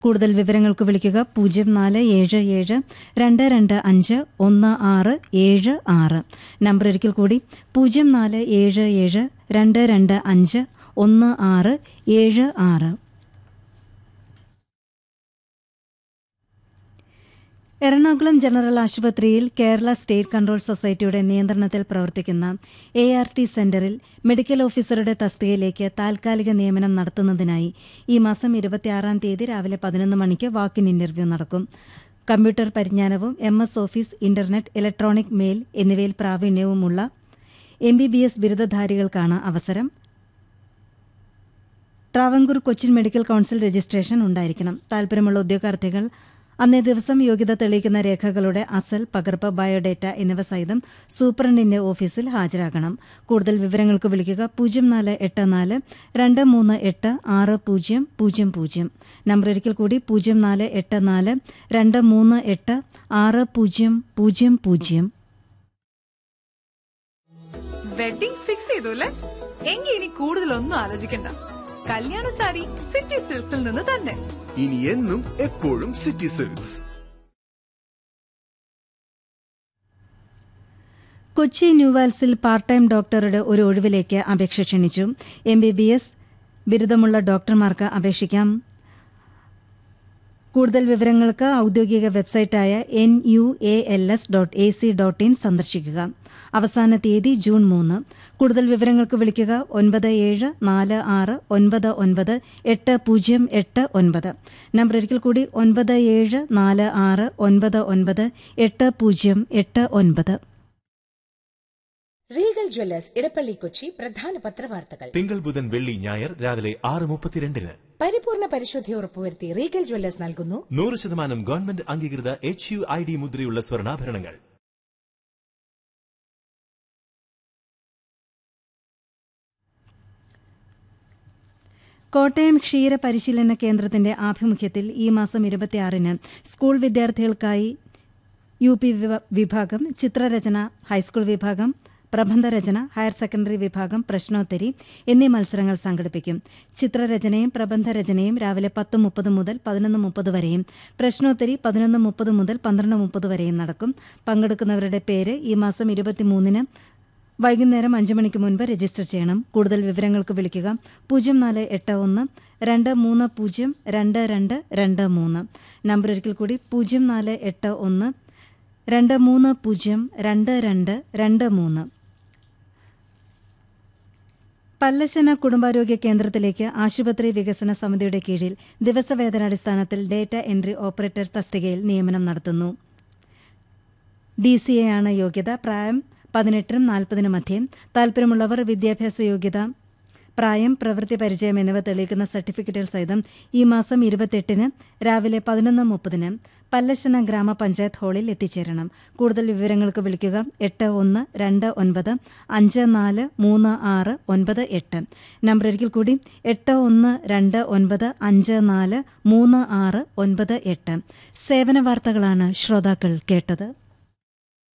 കൂടുതൽ വിവരങ്ങൾക്ക് വിളിക്കുക പൂജ്യം നാല് ഏഴ് ഏഴ് രണ്ട് രണ്ട് അഞ്ച് ഒന്ന് ആറ് ഏഴ് ആറ് നമ്പർ ഒരിക്കൽ കൂടി പൂജ്യം നാല് ഏഴ് ഏഴ് രണ്ട് രണ്ട് അഞ്ച് ഒന്ന് ആറ് ഏഴ് ആറ് എറണാകുളം ജനറൽ ആശുപത്രിയിൽ കേരള സ്റ്റേറ്റ് കൺട്രോൾ സൊസൈറ്റിയുടെ നിയന്ത്രണത്തിൽ പ്രവർത്തിക്കുന്ന എ ആർ ടി സെന്ററിൽ മെഡിക്കൽ ഓഫീസറുടെ തസ്തികയിലേക്ക് താൽക്കാലിക നിയമനം നടത്തുന്നതിനായി ഈ മാസം ഇരുപത്തിയാറാം തീയതി രാവിലെ പതിനൊന്ന് മണിക്ക് വാക്കിൻ ഇന്റർവ്യൂ നടക്കും കമ്പ്യൂട്ടർ പരിജ്ഞാനവും M S office internet electronic mail എന്നിവയിൽ പ്രാവീണ്യവുമുള്ള എം ബി ബി എസ് ബിരുദധാരികൾക്കാണ് അവസരം Travancore Cochin medical council registration ഉണ്ടായിരിക്കണം താൽപ്പര്യമുള്ള ഉദ്യോഗാർത്ഥികൾ അന്നേ ദിവസം യോഗ്യത തെളിയിക്കുന്ന രേഖകളുടെ അസൽ പകർപ്പ് ബയോഡേറ്റ എന്നിവ സഹിതം സൂപ്രണ്ടിന്റെ ഓഫീസിൽ ഹാജരാകണം കൂടുതൽ വിവരങ്ങൾക്ക് വിളിക്കുക പൂജ്യം നാല് എട്ട് നാല് രണ്ട് മൂന്ന് എട്ട് ആറ് പൂജ്യം പൂജ്യം പൂജ്യം നമ്പർ ഒരിക്കൽ കൂടി പൂജ്യം നാല് എട്ട് നാല് രണ്ട് മൂന്ന് എട്ട് ആറ് പൂജ്യം പൂജ്യം പൂജ്യം വെഡിംഗ് ഫിക്സ് ചെയ്തു അല്ലേ എങ്കിൽ ഇനി കൂടുതലൊന്നും ആലോചിക്കണ്ട കല്യാണ സാരി സിറ്റി സിൽക്സിൽ നിന്ന് തന്നെ ഇനി എന്നും എപ്പോഴും സിറ്റി സിൽക്സ് കൊച്ചി ന്യൂവാൽസിൽ പാർട്ട് ടൈം ഡോക്ടറുടെ ഒരു ഒഴിവിലേക്ക് അപേക്ഷ ക്ഷണിച്ചു എം ബി ബി എസ് ബിരുദമുള്ള ഡോക്ടർമാർക്ക് അപേക്ഷിക്കാം കൂടുതൽ വിവരങ്ങൾക്ക് ഔദ്യോഗിക വെബ്സൈറ്റായ N U A L S dot A C dot in സന്ദർശിക്കുക അവസാന തീയതി ജൂൺ മൂന്ന് കൂടുതൽ വിവരങ്ങൾക്ക് വിളിക്കുക ഒൻപത് ഏഴ് നാല് ആറ് ഒൻപത് ഒൻപത് എട്ട് പൂജ്യം എട്ട് ഒൻപത് നമ്പർ ഒരിക്കൽ കൂടി ഒൻപത് ഏഴ് നാല് ആറ് ഒൻപത് ഒൻപത് എട്ട് പൂജ്യം എട്ട് ഒൻപത് റീഗൽ ജ്വല്ലേഴ്സ് ഇടപ്പള്ളി കൊച്ചി പ്രധാന പത്രവാർത്തകൾ തിങ്കൾ ബുധൻ വെള്ളി ഞായർ രാവിലെ ആറ് മുപ്പത്തിരണ്ടിന് പരിപൂർണ പരിശുദ്ധി ഉറപ്പുവരുത്തി റീഗൽ ജ്വല്ലേഴ്സ് നൽകുന്നു നൂറ് ശതമാനം ഗവൺമെന്റ് അംഗീകൃത എച്ച് യു ഐ ഡി മുദ്രയുള്ള സ്വർണ്ണാഭരണങ്ങൾ കോട്ടയം ക്ഷീര പരിശീലന കേന്ദ്രത്തിന്റെ ആഭിമുഖ്യത്തിൽ ഈ മാസം ഇരുപത്തിയാറിന് സ്കൂൾ വിദ്യാർത്ഥികൾക്കായി യു പി വിവ- വിഭാഗം ചിത്രരചന ഹൈസ്കൂൾ വിഭാഗം പ്രബന്ധരചന ഹയർ സെക്കൻഡറി വിഭാഗം പ്രശ്നോത്തരി എന്നീ മത്സരങ്ങൾ സംഘടിപ്പിക്കും ചിത്രരചനയും പ്രബന്ധരചനയും രാവിലെ പത്ത് മുപ്പത് മുതൽ പതിനൊന്ന് മുപ്പത് വരെയും പ്രശ്നോത്തരി പതിനൊന്ന് മുപ്പത് മുതൽ പന്ത്രണ്ട് മുപ്പത് വരെയും നടക്കും പങ്കെടുക്കുന്നവരുടെ പേര് ഈ മാസം ഇരുപത്തിമൂന്നിന് വൈകുന്നേരം അഞ്ച് മണിക്ക് മുൻപ് രജിസ്റ്റർ ചെയ്യണം കൂടുതൽ വിവരങ്ങൾക്ക് വിളിക്കുക പൂജ്യം നാല് എട്ട് ഒന്ന് രണ്ട് മൂന്ന് പൂജ്യം രണ്ട് രണ്ട് രണ്ട് മൂന്ന് നമ്പർ ഒരിക്കൽ കൂടി പൂജ്യം നാല് എട്ട് ഒന്ന് രണ്ട് മൂന്ന് പൂജ്യം രണ്ട് രണ്ട് രണ്ട് മൂന്ന് പല്ലശന കുടുംബാരോഗ്യ കേന്ദ്രത്തിലേക്ക് ആശുപത്രി വികസന സമിതിയുടെ കീഴിൽ ദിവസവേതനാടിസ്ഥാനത്തിൽ ഡേറ്റ എൻട്രി ഓപ്പറേറ്റർ തസ്തികയിൽ നിയമനം നടത്തുന്നു ഡി സി എ ആണ് യോഗ്യത പ്രായം പതിനെട്ടിനും നാൽപ്പതിനും മധ്യം താൽപ്പര്യമുള്ളവർ വിദ്യാഭ്യാസ യോഗ്യത പ്രായം പ്രവൃത്തി പരിചയം എന്നിവ തെളിയിക്കുന്ന സർട്ടിഫിക്കറ്റുകൾ സഹിതം ഈ മാസം ഇരുപത്തെട്ടിന് രാവിലെ പതിനൊന്ന് മുപ്പതിന് പല്ലശന ഗ്രാമപഞ്ചായത്ത് ഹാളിൽ എത്തിച്ചേരണം കൂടുതൽ വിവരങ്ങൾക്ക് വിളിക്കുക എട്ട് ഒന്ന് രണ്ട് ഒൻപത് അഞ്ച് നാല് മൂന്ന് ആറ് ഒൻപത് എട്ട് നമ്പർ ഒരിക്കൽ കൂടി എട്ട് ഒന്ന് രണ്ട് ഒൻപത് അഞ്ച് നാല് മൂന്ന് ആറ് ഒൻപത് എട്ട് സേവന വാർത്തകളാണ് ശ്രോതാക്കൾ കേട്ടത്